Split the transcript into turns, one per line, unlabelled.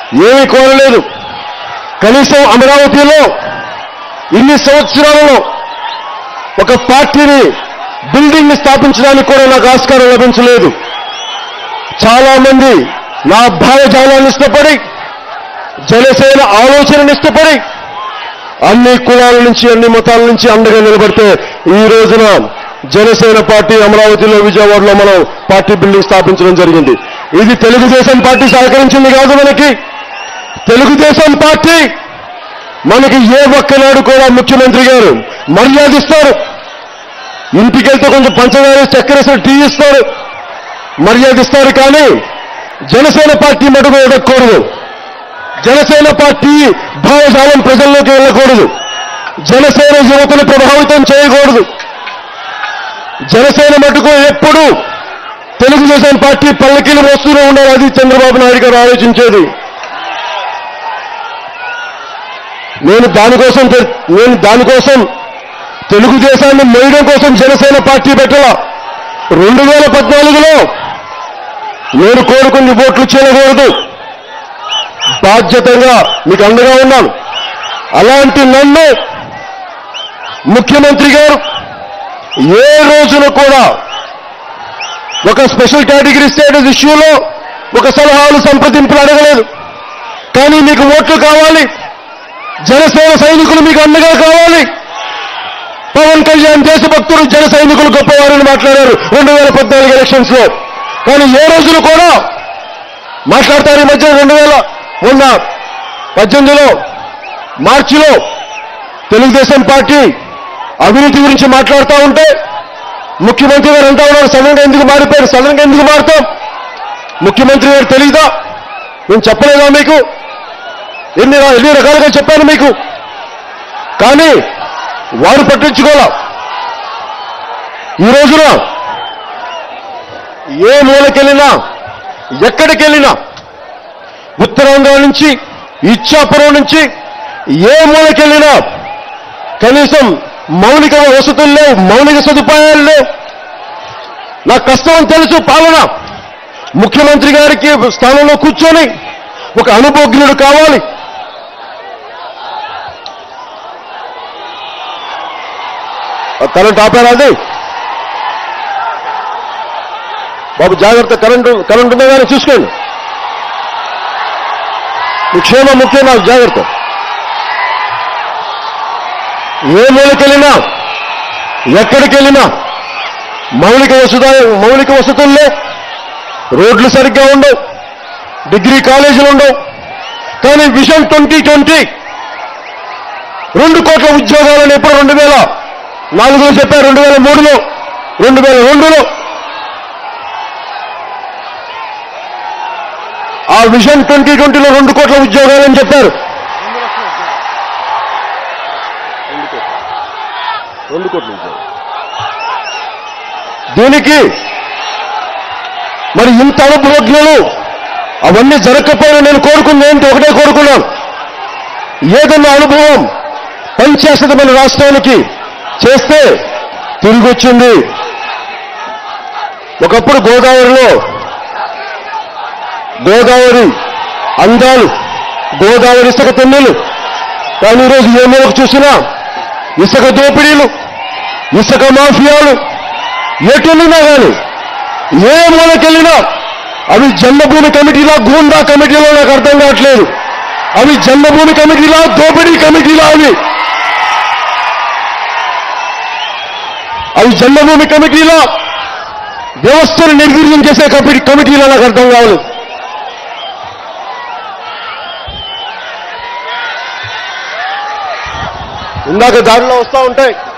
ఏమీ కోరలేదు కనీసం అమరావతిలో ఇన్ని సంవత్సరాలలో ఒక పార్టీని బిల్డింగ్ ని స్థాపించడానికి కూడా నాకు ఆస్కారం లభించలేదు చాలా మంది నా భావజాలాన్ని ఇష్టపడి జనసేన ఆలోచనను ఇష్టపడి అన్ని కులాల నుంచి అన్ని మతాల నుంచి అండగా నిలబడితే ఈ రోజున జనసేన పార్టీ అమరావతిలో విజయవాడలో మనం పార్టీ బిల్డింగ్ స్థాపించడం జరిగింది ఇది తెలుగుదేశం పార్టీ సహకరించింది కాదు మనకి తెలుగుదేశం పార్టీ మనకి ఏ ఒక్కనాడు కూడా ముఖ్యమంత్రి గారు మర్యాద ఇస్తారు ఇంటికెళ్తే కొంచెం పంచదార చక్కెర టీ ఇస్తారు మర్యాద ఇస్తారు కానీ జనసేన పార్టీ మటుకు ఎదగకూడదు జనసేన పార్టీ భావజాలం ప్రజల్లోకి వెళ్ళకూడదు జనసేన యువతను ప్రభావితం చేయకూడదు జనసేన మటుకు ఎప్పుడు తెలుగుదేశం పార్టీ పల్లకిలు వస్తూనే ఉండాలి అది చంద్రబాబు నాయుడు గారు ఆలోచించేది నేను దానికోసం తె- నేను దానికోసం తెలుగుదేశాన్ని మొయ్యడం కోసం జనసేన పార్టీ పెట్టాల రెండు వేల పద్నాలుగులో నేను కోరుకుని ఓట్లు చేయకూడదు బాధ్యతగా మీకు అండగా ఉన్నాను అలాంటి నన్ను ముఖ్యమంత్రి గారు ఏ రోజున కూడా ఒక స్పెషల్ కేటగిరీ స్టేటస్ ఇష్యూలో ఒక సలహాలు సంప్రదింపులు అడగలేదు కానీ మీకు ఓట్లు కావాలి జనసేన సైనికులు మీకు అండగా కావాలి పవన్ కళ్యాణ్ దేశభక్తులు జన సైనికులు గొప్పవారని మాట్లాడారు రెండు వేల పద్నాలుగు ఎలక్షన్స్ లో కానీ ఏ రోజులు కూడా మాట్లాడతారు ఈ మధ్య రెండు వేల మొన్న పద్దెనిమిదిలో మార్చిలో తెలుగుదేశం పార్టీ అవినీతి గురించి మాట్లాడుతూ ఉంటే ముఖ్యమంత్రి గారు అంటా ఉన్నారు సడన్ గా ఎందుకు మారిపోయారు సడన్ గా ఎందుకు మారుతాం ముఖ్యమంత్రి గారు తెలీదా నేను చెప్పలేదా మీకు ఎన్ని రా- ఎన్ని రకాలుగా చెప్పాను మీకు కానీ వారు పట్టించుకోలే ఈ రోజున ఏ మూలకెళ్ళినా ఎక్కడికెళ్ళినా ఉత్తరాంధ్ర నుంచి ఇచ్చాపురం నుంచి ఏ మూలకెళ్ళినా కనీసం మౌలిక వసతులు లేవు మౌలిక సదుపాయాలు లేవు నా కష్టం అని తెలుసు పాలన ముఖ్యమంత్రి గారికి స్థానంలో కూర్చొని ఒక అనుభవజ్ఞుడు కావాలి కరెంట్ ఆపారా అది బాబు జాగ్రత్త కరెంటు కరెంట్ ఉందా కానీ చూసుకోండి మీ క్షేమం ముఖ్యం నాకు జాగ్రత్త ఏ మూలకెళ్ళినా ఎక్కడికి వెళ్ళినా మౌలిక వసత మౌలిక వసతుల్లో రోడ్లు సరిగ్గా ఉండవు డిగ్రీ కాలేజీలు ఉండవు కానీ విజన్ ట్వంటీ ట్వంటీ రెండు కోట్ల ఉద్యోగాలను ఎప్పుడు రెండు వేల నాలుగులో చెప్పారు రెండు వేల మూడులో రెండు వేల రెండులో ఆ విజన్ ట్వంటీ ట్వంటీలో రెండు కోట్ల ఉద్యోగాలని చెప్పారు రెండు కోట్ల ఉద్యోగాలు దీనికి మరి ఇంత అనుభవజ్ఞులు అవన్నీ జరగకపోయినా నేను కోరుకుంది ఏంటి ఒకటే కోరుకున్నాను ఏదన్నా అనుభవం పనిచేస్తుంది మన రాష్ట్రానికి చేస్తే తిరిగి వచ్చింది ఒకప్పుడు గోదావరిలో గోదావరి అందాలు గోదావరి ఇసుక తెన్నెలు కానీ ఈరోజు ఏ మూలకు చూసినా ఇసుక దోపిడీలు ఇసుక మాఫియాలు ఎటున్నా కానీ ఏ మూలకెళ్ళినా అవి జన్మభూమి కమిటీలా గూండా కమిటీలో నాకు అర్థం కావట్లేదు అవి జన్మభూమి కమిటీలా దోపిడీ కమిటీలా అవి అవి జన్మభూమి కమిటీలా వ్యవస్థను నిర్వీర్యం చేసే కమిటీ కమిటీలో నాకు అర్థం కావాలి ఇందాక దారిలో వస్తూ ఉంటాయి